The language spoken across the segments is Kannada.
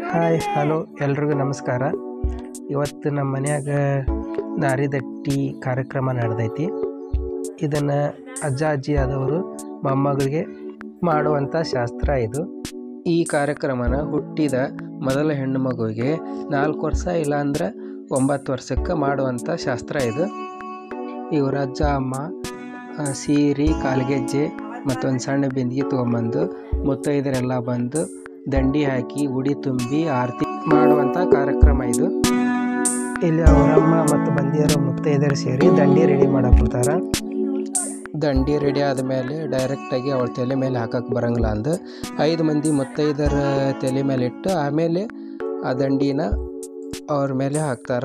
ಹಾಯ್ ಹಲೋ ಎಲ್ರಿಗೂ ನಮಸ್ಕಾರ ಇವತ್ತು ನಮ್ಮ ಮನ್ಯಾಗ ದಾರಿದಟ್ಟಿ ಕಾರ್ಯಕ್ರಮ ನಡೆದೈತಿ ಇದನ್ನು ಅಜ್ಜ ಅಜ್ಜಿ ಆದವರು ಮೊಮ್ಮಗಳಿಗೆ ಮಾಡುವಂಥ ಶಾಸ್ತ್ರ ಇದು ಈ ಕಾರ್ಯಕ್ರಮನ ಹುಟ್ಟಿದ ಮೊದಲ ಹೆಣ್ಣು ಮಗುವಿಗೆ ನಾಲ್ಕು ವರ್ಷ ಇಲ್ಲಾಂದ್ರೆ ಒಂಬತ್ತು ವರ್ಷಕ್ಕೆ ಮಾಡುವಂಥ ಶಾಸ್ತ್ರ ಇದು ಇವ್ರ ಅಜ್ಜ ಅಮ್ಮ ಆ, ಸೀರೆ ಕಾಲ್ಗೆಜ್ಜೆ ಮತ್ತೊಂದು ಸಣ್ಣ ಬಿಂದಿಗೆ ತೊಗೊಂಬಂದು ಮುತ್ತೈದರೆಲ್ಲ ಬಂದು ದಂಡಿ ಹಾಕಿ ಉಡಿ ತುಂಬಿ ಆರತಿ ಮಾಡುವಂಥ ಕಾರ್ಯಕ್ರಮ ಇದು ಇಲ್ಲಿ ಅವರಮ್ಮ ಮತ್ತು ಬಂದಿಯರು ಮುತ್ತೈದರು ಸೇರಿ ದಂಡಿ ರೆಡಿ ಮಾಡಕ್ಕೊಳ್ತಾರ ದಂಡಿ ರೆಡಿ ಆದಮೇಲೆ ಡೈರೆಕ್ಟಾಗಿ ಅವಳ ತಲೆ ಮೇಲೆ ಹಾಕಕ್ಕೆ ಬರಂಗಿಲ್ಲ ಅಂದು ಐದು ಮಂದಿ ಮುತ್ತೈದರ ತಲೆ ಮೇಲೆ ಇಟ್ಟು ಆಮೇಲೆ ಆ ದಂಡಿನ ಅವ್ರ ಮೇಲೆ ಹಾಕ್ತಾರ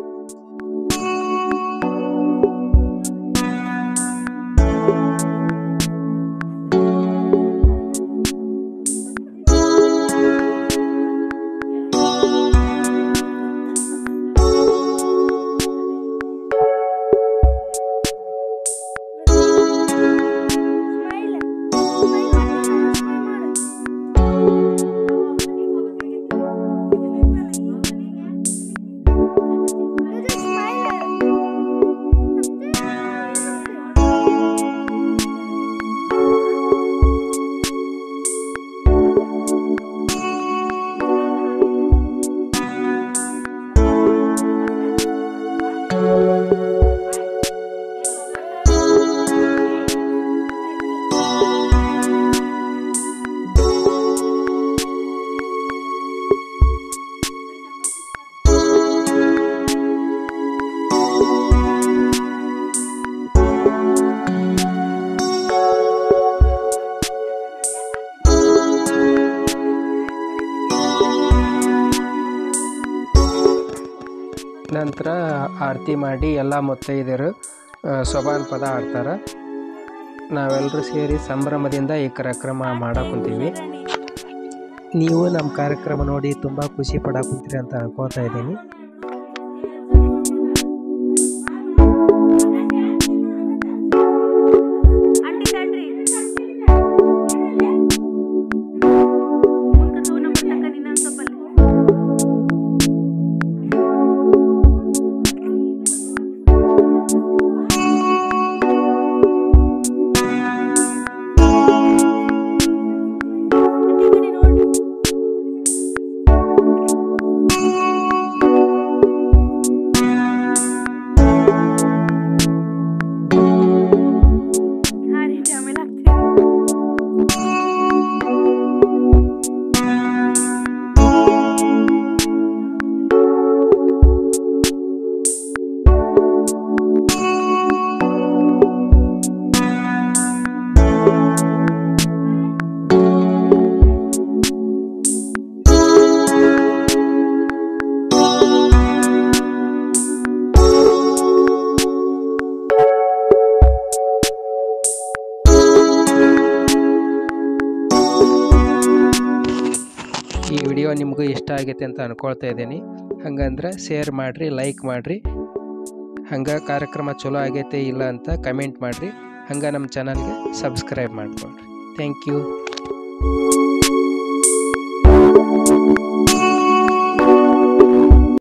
ನಂತರ ಆರತಿ ಮಾಡಿ ಎಲ್ಲ ಮುತ್ತೈದೆಯರು ಆ, ಸೊಬಾನ್ ಪದ ಆಡ್ತಾರೆ ನಾವೆಲ್ಲರೂ ಸೇರಿ ಸಂಭ್ರಮದಿಂದ ಈ ಕಾರ್ಯಕ್ರಮ ಮಾಡಾಕುಂತೀವಿ ನೀವು ನಮ್ಮ ಕಾರ್ಯಕ್ರಮ ನೋಡಿ ತುಂಬ ಖುಷಿ ಪಡಾಕುಂತೀರಿ ಅಂತ ಅನ್ಕೋತಾ ಇದ್ದೀನಿ ಅಂಟಿ ತಡ್ರಿ ಮುಂದೆ ತೂನ ಬರ್ತಕ್ಕ ನಿನ್ನೊಂದ್ ಸ್ವಲ್ಪ ಅಲ್ಲಿ. ಈ ಕಡೆ ನೋಡ್ರಿ. ಹಾ ರೀ ಆಮೇಲೆ ಹಾಕ್ತೀನಿ ಈ ವಿಡಿಯೋ ನಿಮಗೂ ಇಷ್ಟ ಆಗೈತೆ ಅಂತ ಅನ್ಕೊಳ್ತಾ ಇದ್ದೀನಿ ಹಂಗಂದ್ರೆ ಶೇರ್ ಮಾಡಿರಿ ಲೈಕ್ ಮಾಡಿರಿ ಹಂಗೆ ಕಾರ್ಯಕ್ರಮ ಚಲೋ ಆಗೈತೆ ಇಲ್ಲ ಅಂತ ಕಮೆಂಟ್ ಮಾಡಿರಿ ಹಂಗೆ ನಮ್ಮ ಚಾನಲ್ಗೆ ಸಬ್ಸ್ಕ್ರೈಬ್ ಮಾಡ್ಕೊಳ್ರಿ ಥ್ಯಾಂಕ್ ಯು